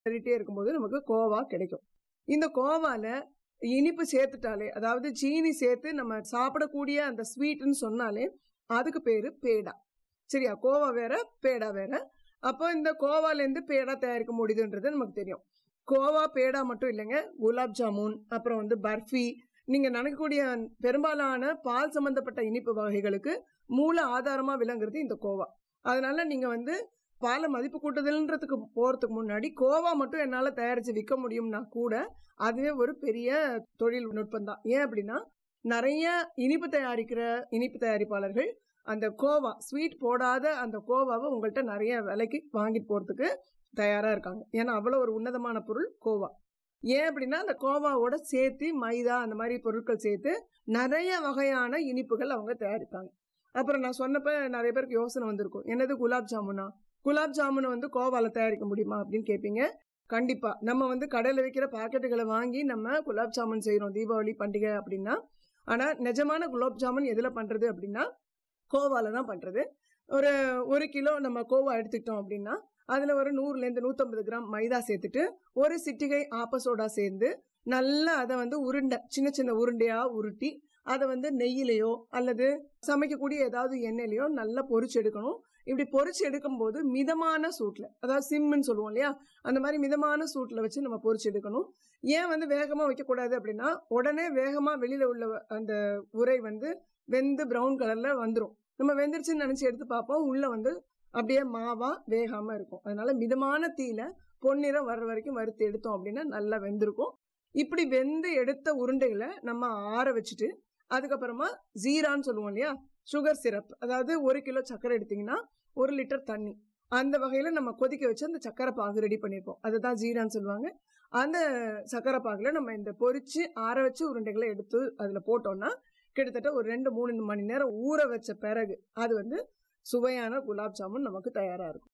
ஏறிட்டே இருக்கும்போது நமக்கு கோவா கிடைக்கும் இந்த கோவால இனிப்பு சேர்த்துட்டாலே அதாவது சீனி சேர்த்து நம்ம சாப்பிடக்கூடிய அந்த ஸ்வீட்னு சொன்னாலே அதுக்கு பேரு பேடா சரியா கோவா வேற பேடா வேற அப்போ இந்த கோவாலேருந்து பேடா தயாரிக்க முடியுதுன்றது நமக்கு தெரியும் கோவா பேடா மட்டும் இல்லைங்க குலாப் ஜாமுன் அப்புறம் வந்து பர்ஃபி நீங்க நினைக்கக்கூடிய பெரும்பாலான பால் சம்பந்தப்பட்ட இனிப்பு வகைகளுக்கு மூல ஆதாரமா விளங்குறது இந்த கோவா அதனால நீங்க வந்து பாலை மதிப்பு கூட்டுதல்ன்றதுக்கு போறதுக்கு முன்னாடி கோவா மட்டும் என்னால தயாரிச்சு விற்க முடியும்னா கூட அதுவே ஒரு பெரிய தொழில்நுட்பம் தான் ஏன் அப்படின்னா நிறைய இனிப்பு தயாரிக்கிற இனிப்பு தயாரிப்பாளர்கள் அந்த கோவா ஸ்வீட் போடாத அந்த கோவாவை உங்கள்கிட்ட நிறைய விலைக்கு வாங்கிட்டு போறதுக்கு தயாரா இருக்காங்க ஏன்னா அவ்வளவு ஒரு உன்னதமான பொருள் கோவா ஏன் அப்படின்னா அந்த கோவாவோட சேர்த்து மைதா அந்த மாதிரி பொருட்கள் சேர்த்து நிறைய வகையான இனிப்புகள் அவங்க தயாரிப்பாங்க அப்புறம் நான் சொன்னப்ப நிறைய பேருக்கு யோசனை வந்திருக்கும் என்னது குலாப் ஜாமுனா குலாப் ஜாமுனை வந்து கோவால தயாரிக்க முடியுமா அப்படின்னு கேட்பீங்க கண்டிப்பா நம்ம வந்து கடையில் விற்கிற பாக்கெட்டுகளை வாங்கி நம்ம குலாப் ஜாமுன் செய்யறோம் தீபாவளி பண்டிகை அப்படின்னா ஆனா நிஜமான குலாப் ஜாமுன் எதுல பண்றது அப்படின்னா கோவால தான் பண்றது ஒரு ஒரு கிலோ நம்ம கோவா எடுத்துக்கிட்டோம் அப்படின்னா அதுல ஒரு நூறுல இருந்து நூத்தம்பது கிராம் மைதா சேர்த்துட்டு ஒரு சிட்டிகை ஆப்பசோடா சேர்ந்து நல்லா அதை வந்து உருண்டை சின்ன சின்ன உருண்டையா உருட்டி அதை வந்து நெய்யிலையோ அல்லது சமைக்கக்கூடிய ஏதாவது எண்ணெயிலையோ நல்லா பொரிச்சு எடுக்கணும் இப்படி பொரிச்சு எடுக்கும்போது மிதமான சூட்ல அதாவது சிம்முன்னு சொல்லுவோம் இல்லையா அந்த மாதிரி மிதமான சூட்ல வச்சு நம்ம பொரிச்சு எடுக்கணும் ஏன் வந்து வேகமா வைக்கக்கூடாது அப்படின்னா உடனே வேகமா வெளியில உள்ள அந்த உரை வந்து வெந்து பிரவுன் கலர்ல வந்துடும் நம்ம வெந்துருச்சுன்னு நினைச்சு எடுத்து பார்ப்போம் உள்ள வந்து அப்படியே மாவா வேகாம இருக்கும் அதனால மிதமான தீயில பொன்னிறம் வர்ற வரைக்கும் வறுத்து எடுத்தோம் அப்படின்னா நல்லா வெந்திருக்கும் இப்படி வெந்து எடுத்த உருண்டைகளை நம்ம ஆற வச்சுட்டு அதுக்கப்புறமா ஜீரான்னு சொல்லுவோம் இல்லையா சுகர் சிரப் அதாவது ஒரு கிலோ சர்க்கரை எடுத்தீங்கன்னா ஒரு லிட்டர் தண்ணி அந்த வகையில நம்ம கொதிக்க வச்சு அந்த சக்கரை பாகு ரெடி பண்ணியிருப்போம் அதுதான் ஜீரான்னு சொல்லுவாங்க அந்த சக்கரை பாகுல நம்ம இந்த பொரிச்சு ஆற வச்சு உருண்டைகளை எடுத்து அதுல போட்டோம்னா கிட்டத்தட்ட ஒரு ரெண்டு மூணு மணி நேரம் ஊற வச்ச பிறகு அது வந்து சுவையான குலாப் ஜாமுன் நமக்கு தயாரா இருக்கும்